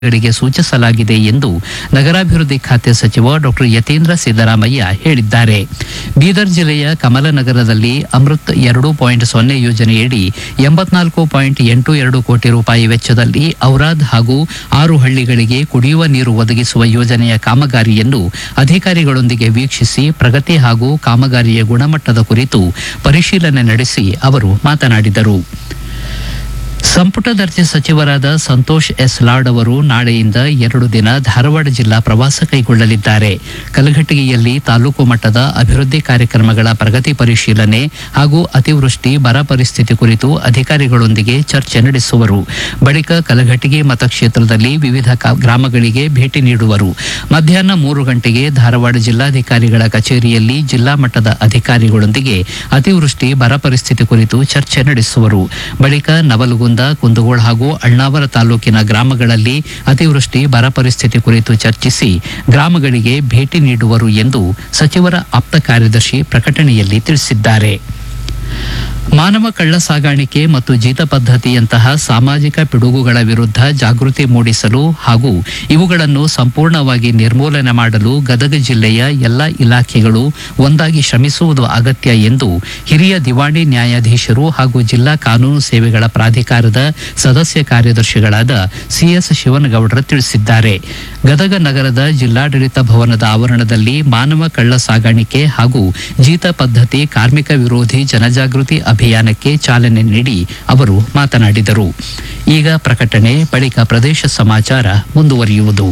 ಗಳಿಗೆ ಸೂಚಿಸಲಾಗಿದೆ ಎಂದು ನಗರಾಭಿವೃದ್ಧಿ ಖಾತೆ ಸಚಿವ ಡಾಕ್ಟರ್ ಯತೀಂದ್ರ ಸಿದ್ದರಾಮಯ್ಯ ಹೇಳಿದ್ದಾರೆ ಬೀದರ್ ಜಿಲ್ಲೆಯ ಕಮಲನಗರದಲ್ಲಿ ಅಮೃತ್ ಎರಡು ಪಾಯಿಂಟ್ ಸೊನ್ನೆ ಯೋಜನೆಯಡಿ ಎಂಬತ್ನಾಲ್ಕು ಪಾಯಿಂಟ್ ಎಂಟು ಎರಡು ಕೋಟಿ ರೂಪಾಯಿ ವೆಚ್ಚದಲ್ಲಿ ಔರಾದ್ ಹಾಗೂ ಆರು ಹಳ್ಳಿಗಳಿಗೆ ಕುಡಿಯುವ ನೀರು ಒದಗಿಸುವ ಯೋಜನೆಯ ಕಾಮಗಾರಿಯನ್ನು ಅಧಿಕಾರಿಗಳೊಂದಿಗೆ ವೀಕ್ಷಿಸಿ ಪ್ರಗತಿ ಹಾಗೂ ಕಾಮಗಾರಿಯ ಗುಣಮಟ್ಟದ ಕುರಿತು ಪರಿಶೀಲನೆ ನಡೆಸಿ ಅವರು ಮಾತನಾಡಿದರು ಸಂಪುಟ ದರ್ಜೆ ಸಚಿವರಾದ ಸಂತೋಷ್ ಎಸ್ ಲಾಡ್ ಅವರು ನಾಳೆಯಿಂದ ಎರಡು ದಿನ ಧಾರವಾಡ ಜಿಲ್ಲಾ ಪ್ರವಾಸ ಕೈಗೊಳ್ಳಲಿದ್ದಾರೆ ಕಲಘಟಗಿಯಲ್ಲಿ ತಾಲೂಕು ಮಟ್ಟದ ಅಭಿವೃದ್ಧಿ ಕಾರ್ಯಕ್ರಮಗಳ ಪ್ರಗತಿ ಪರಿಶೀಲನೆ ಹಾಗೂ ಅತಿವೃಷ್ಟಿ ಬರ ಪರಿಸ್ಥಿತಿ ಕುರಿತು ಅಧಿಕಾರಿಗಳೊಂದಿಗೆ ಚರ್ಚೆ ನಡೆಸುವರು ಬಳಿಕ ಕಲಘಟಗಿ ಮತಕ್ಷೇತ್ರದಲ್ಲಿ ವಿವಿಧ ಕ- ಗ್ರಾಮಗಳಿಗೆ ಭೇಟಿ ನೀಡುವರು ಮಧ್ಯಾಹ್ನ ಮೂರು ಗಂಟೆಗೆ ಧಾರವಾಡ ಜಿಲ್ಲಾಧಿಕಾರಿಗಳ ಕಚೇರಿಯಲ್ಲಿ ಜಿಲ್ಲಾ ಮಟ್ಟದ ಅಧಿಕಾರಿಗಳೊಂದಿಗೆ ಅತಿವೃಷ್ಟಿ ಬರ ಪರಿಸ್ಥಿತಿ ಕುರಿತು ಚರ್ಚೆ ನಡೆಸುವರು ಬಳಿಕ ನವಲಗುಂದ ಕುಂದಗೋಳ ಹಾಗೂ ಅಳ್ನಾವರ ತಾಲೂಕಿನ ಗ್ರಾಮಗಳಲ್ಲಿ ಅತಿವೃಷ್ಟಿ ಬರ ಪರಿಸ್ಥಿತಿ ಕುರಿತು ಚರ್ಚಿಸಿ ಗ್ರಾಮಗಳಿಗೆ ಭೇಟಿ ನೀಡುವರು ಎಂದು ಸಚಿವರ ಆಪ್ತ ಕಾರ್ಯದರ್ಶಿ ಪ್ರಕಟಣೆಯಲ್ಲಿ ತಿಳಿಸಿದ್ದಾರೆ ಮಾನವ ಕಳ್ಳ ಸಾಗಾಣಿಕೆ ಮತ್ತು ಜೀತ ಪದ್ಧತಿಯಂತಹ ಸಾಮಾಜಿಕ ಪಿಡುಗುಗಳ ವಿರುದ್ಧ ಜಾಗೃತಿ ಮೂಡಿಸಲು ಹಾಗೂ ಇವುಗಳನ್ನು ಸಂಪೂರ್ಣವಾಗಿ ನಿರ್ಮೂಲನೆ ಮಾಡಲು ಗದಗ ಜಿಲ್ಲೆಯ ಎಲ್ಲ ಇಲಾಖೆಗಳು ಒಂದಾಗಿ ಶ್ರಮಿಸುವುದು ಅಗತ್ಯ ಎಂದು ಹಿರಿಯ ದಿವಾಣಿ ನ್ಯಾಯಾಧೀಶರು ಹಾಗೂ ಜಿಲ್ಲಾ ಕಾನೂನು ಸೇವೆಗಳ ಪ್ರಾಧಿಕಾರದ ಸದಸ್ಯ ಕಾರ್ಯದರ್ಶಿಗಳಾದ ಸಿಎಸ್ ಶಿವನಗೌಡರ ತಿಳಿಸಿದ್ದಾರೆ ಗದಗ ನಗರದ ಜಿಲ್ಲಾಡಳಿತ ಭವನದ ಆವರಣದಲ್ಲಿ ಮಾನವ ಕಳ್ಳ ಸಾಗಾಣಿಕೆ ಹಾಗೂ ಜೀತ ಪದ್ಧತಿ ಕಾರ್ಮಿಕ ವಿರೋಧಿ ಜನಜಾಗೃತಿ ಅಭಿಯಾನಕ್ಕೆ ಚಾಲನೆ ನೀಡಿ ಅವರು ಮಾತನಾಡಿದರು ಈಗ ಪ್ರಕಟಣೆ ಬಳಿಕ ಪ್ರದೇಶ ಸಮಾಚಾರ ಮುಂದುವರಿಯುವುದು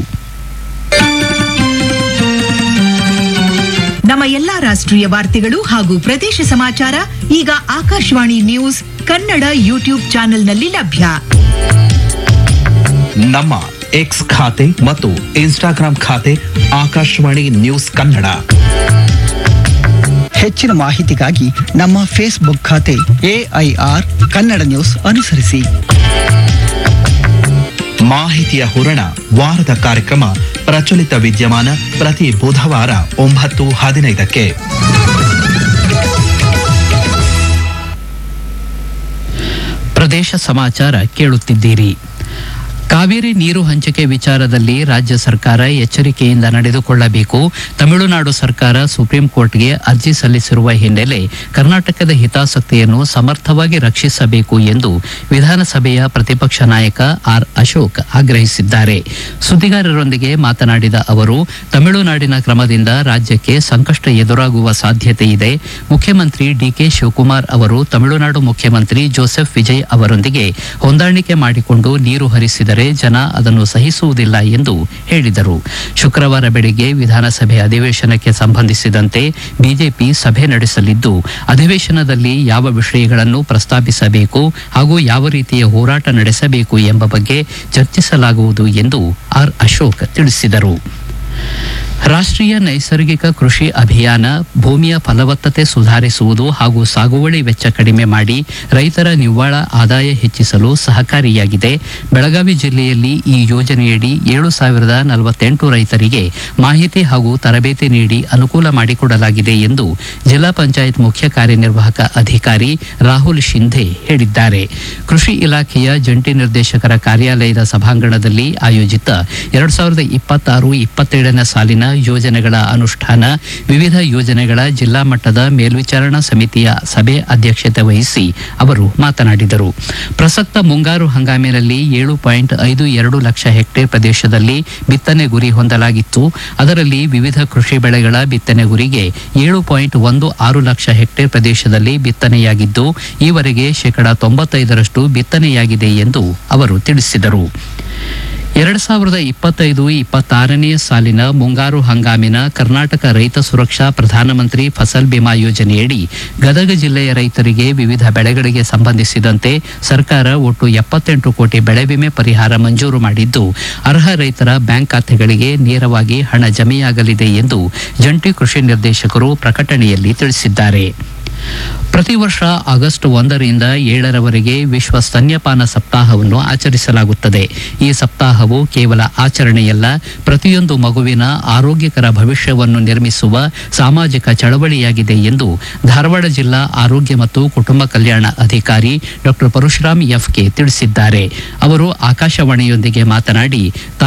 ನಮ್ಮ ಎಲ್ಲಾ ರಾಷ್ಟ್ರೀಯ ವಾರ್ತೆಗಳು ಹಾಗೂ ಪ್ರದೇಶ ಸಮಾಚಾರ ಈಗ ಆಕಾಶವಾಣಿ ನ್ಯೂಸ್ ಕನ್ನಡ ಯೂಟ್ಯೂಬ್ ಚಾನೆಲ್ನಲ್ಲಿ ಲಭ್ಯ ನಮ್ಮ ಎಕ್ಸ್ ಖಾತೆ ಮತ್ತು ಇನ್ಸ್ಟಾಗ್ರಾಂ ಖಾತೆ ಆಕಾಶವಾಣಿ ನ್ಯೂಸ್ ಕನ್ನಡ ಹೆಚ್ಚಿನ ಮಾಹಿತಿಗಾಗಿ ನಮ್ಮ ಫೇಸ್ಬುಕ್ ಖಾತೆ ಎಐಆರ್ ಕನ್ನಡ ನ್ಯೂಸ್ ಅನುಸರಿಸಿ ಮಾಹಿತಿಯ ಹೂರಣ ವಾರದ ಕಾರ್ಯಕ್ರಮ ಪ್ರಚಲಿತ ವಿದ್ಯಮಾನ ಪ್ರತಿ ಬುಧವಾರ ಒಂಬತ್ತು ಹದಿನೈದಕ್ಕೆ ಪ್ರದೇಶ ಸಮಾಚಾರ ಕೇಳುತ್ತಿದ್ದೀರಿ ಕಾವೇರಿ ನೀರು ಹಂಚಿಕೆ ವಿಚಾರದಲ್ಲಿ ರಾಜ್ಯ ಸರ್ಕಾರ ಎಚ್ಚರಿಕೆಯಿಂದ ನಡೆದುಕೊಳ್ಳಬೇಕು ತಮಿಳುನಾಡು ಸರ್ಕಾರ ಸುಪ್ರೀಂ ಕೋರ್ಟ್ಗೆ ಅರ್ಜಿ ಸಲ್ಲಿಸಿರುವ ಹಿನ್ನೆಲೆ ಕರ್ನಾಟಕದ ಹಿತಾಸಕ್ತಿಯನ್ನು ಸಮರ್ಥವಾಗಿ ರಕ್ಷಿಸಬೇಕು ಎಂದು ವಿಧಾನಸಭೆಯ ಪ್ರತಿಪಕ್ಷ ನಾಯಕ ಆರ್ ಅಶೋಕ್ ಆಗ್ರಹಿಸಿದ್ದಾರೆ ಸುದ್ದಿಗಾರರೊಂದಿಗೆ ಮಾತನಾಡಿದ ಅವರು ತಮಿಳುನಾಡಿನ ಕ್ರಮದಿಂದ ರಾಜ್ಯಕ್ಕೆ ಸಂಕಷ್ಟ ಎದುರಾಗುವ ಸಾಧ್ಯತೆ ಇದೆ ಮುಖ್ಯಮಂತ್ರಿ ಡಿಕೆ ಶಿವಕುಮಾರ್ ಅವರು ತಮಿಳುನಾಡು ಮುಖ್ಯಮಂತ್ರಿ ಜೋಸೆಫ್ ವಿಜಯ್ ಅವರೊಂದಿಗೆ ಹೊಂದಾಣಿಕೆ ಮಾಡಿಕೊಂಡು ನೀರು ಹರಿಸಿದರೆ ಜನ ಅದನ್ನು ಸಹಿಸುವುದಿಲ್ಲ ಎಂದು ಹೇಳಿದರು ಶುಕ್ರವಾರ ಬೆಳಿಗ್ಗೆ ವಿಧಾನಸಭೆ ಅಧಿವೇಶನಕ್ಕೆ ಸಂಬಂಧಿಸಿದಂತೆ ಬಿಜೆಪಿ ಸಭೆ ನಡೆಸಲಿದ್ದು ಅಧಿವೇಶನದಲ್ಲಿ ಯಾವ ವಿಷಯಗಳನ್ನು ಪ್ರಸ್ತಾಪಿಸಬೇಕು ಹಾಗೂ ಯಾವ ರೀತಿಯ ಹೋರಾಟ ನಡೆಸಬೇಕು ಎಂಬ ಬಗ್ಗೆ ಚರ್ಚಿಸಲಾಗುವುದು ಎಂದು ಆರ್ ಅಶೋಕ್ ತಿಳಿಸಿದರು ರಾಷ್ಟ್ರೀಯ ನೈಸರ್ಗಿಕ ಕೃಷಿ ಅಭಿಯಾನ ಭೂಮಿಯ ಫಲವತ್ತತೆ ಸುಧಾರಿಸುವುದು ಹಾಗೂ ಸಾಗುವಳಿ ವೆಚ್ಚ ಕಡಿಮೆ ಮಾಡಿ ರೈತರ ನಿವ್ವಳ ಆದಾಯ ಹೆಚ್ಚಿಸಲು ಸಹಕಾರಿಯಾಗಿದೆ ಬೆಳಗಾವಿ ಜಿಲ್ಲೆಯಲ್ಲಿ ಈ ಯೋಜನೆಯಡಿ ಏಳು ಸಾವಿರದ ನಲವತ್ತೆಂಟು ರೈತರಿಗೆ ಮಾಹಿತಿ ಹಾಗೂ ತರಬೇತಿ ನೀಡಿ ಅನುಕೂಲ ಮಾಡಿಕೊಡಲಾಗಿದೆ ಎಂದು ಜಿಲ್ಲಾ ಪಂಚಾಯತ್ ಮುಖ್ಯ ಕಾರ್ಯನಿರ್ವಾಹಕ ಅಧಿಕಾರಿ ರಾಹುಲ್ ಶಿಂಧೆ ಹೇಳಿದ್ದಾರೆ ಕೃಷಿ ಇಲಾಖೆಯ ಜಂಟಿ ನಿರ್ದೇಶಕರ ಕಾರ್ಯಾಲಯದ ಸಭಾಂಗಣದಲ್ಲಿ ಆಯೋಜಿತ ಎರಡ್ ಸಾವಿರದ ಇಪ್ಪತ್ತಾರು ಇಪ್ಪತ್ತೇಳನೇ ಸಾಲಿನ ಯೋಜನೆಗಳ ಅನುಷ್ಠಾನ ವಿವಿಧ ಯೋಜನೆಗಳ ಜಿಲ್ಲಾ ಮಟ್ಟದ ಮೇಲ್ವಿಚಾರಣಾ ಸಮಿತಿಯ ಸಭೆ ಅಧ್ಯಕ್ಷತೆ ವಹಿಸಿ ಅವರು ಮಾತನಾಡಿದರು ಪ್ರಸಕ್ತ ಮುಂಗಾರು ಹಂಗಾಮಿನಲ್ಲಿ ಏಳು ಪಾಯಿಂಟ್ ಐದು ಎರಡು ಲಕ್ಷ ಹೆಕ್ಟೇರ್ ಪ್ರದೇಶದಲ್ಲಿ ಬಿತ್ತನೆ ಗುರಿ ಹೊಂದಲಾಗಿತ್ತು ಅದರಲ್ಲಿ ವಿವಿಧ ಕೃಷಿ ಬೆಳೆಗಳ ಬಿತ್ತನೆ ಗುರಿಗೆ ಏಳು ಪಾಯಿಂಟ್ ಒಂದು ಆರು ಲಕ್ಷ ಹೆಕ್ಟೇರ್ ಪ್ರದೇಶದಲ್ಲಿ ಬಿತ್ತನೆಯಾಗಿದ್ದು ಈವರೆಗೆ ಶೇಕಡಾ ತೊಂಬತ್ತೈದರಷ್ಟು ಬಿತ್ತನೆಯಾಗಿದೆ ಎಂದು ಅವರು ತಿಳಿಸಿದರು ಎರಡ್ ಸಾವಿರದ ಇಪ್ಪತ್ತೈದು ಇಪ್ಪತ್ತಾರನೇ ಸಾಲಿನ ಮುಂಗಾರು ಹಂಗಾಮಿನ ಕರ್ನಾಟಕ ರೈತ ಸುರಕ್ಷಾ ಪ್ರಧಾನಮಂತ್ರಿ ಫಸಲ್ ಬಿಮಾ ಯೋಜನೆಯಡಿ ಗದಗ ಜಿಲ್ಲೆಯ ರೈತರಿಗೆ ವಿವಿಧ ಬೆಳೆಗಳಿಗೆ ಸಂಬಂಧಿಸಿದಂತೆ ಸರ್ಕಾರ ಒಟ್ಟು ಎಪ್ಪತ್ತೆಂಟು ಕೋಟಿ ಬೆಳೆ ವಿಮೆ ಪರಿಹಾರ ಮಂಜೂರು ಮಾಡಿದ್ದು ಅರ್ಹ ರೈತರ ಬ್ಯಾಂಕ್ ಖಾತೆಗಳಿಗೆ ನೇರವಾಗಿ ಹಣ ಜಮೆಯಾಗಲಿದೆ ಎಂದು ಜಂಟಿ ಕೃಷಿ ನಿರ್ದೇಶಕರು ಪ್ರಕಟಣೆಯಲ್ಲಿ ತಿಳಿಸಿದ್ದಾರೆ ಪ್ರತಿ ವರ್ಷ ಆಗಸ್ಟ್ ಒಂದರಿಂದ ಏಳರವರೆಗೆ ವಿಶ್ವ ಸ್ತನ್ಯಪಾನ ಸಪ್ತಾಹವನ್ನು ಆಚರಿಸಲಾಗುತ್ತದೆ ಈ ಸಪ್ತಾಹವು ಕೇವಲ ಆಚರಣೆಯಲ್ಲ ಪ್ರತಿಯೊಂದು ಮಗುವಿನ ಆರೋಗ್ಯಕರ ಭವಿಷ್ಯವನ್ನು ನಿರ್ಮಿಸುವ ಸಾಮಾಜಿಕ ಚಳವಳಿಯಾಗಿದೆ ಎಂದು ಧಾರವಾಡ ಜಿಲ್ಲಾ ಆರೋಗ್ಯ ಮತ್ತು ಕುಟುಂಬ ಕಲ್ಯಾಣ ಅಧಿಕಾರಿ ಡಾಕ್ಟರ್ ಪರಶುರಾಮ್ ಎಫ್ಕೆ ತಿಳಿಸಿದ್ದಾರೆ ಅವರು ಆಕಾಶವಾಣಿಯೊಂದಿಗೆ ಮಾತನಾಡಿ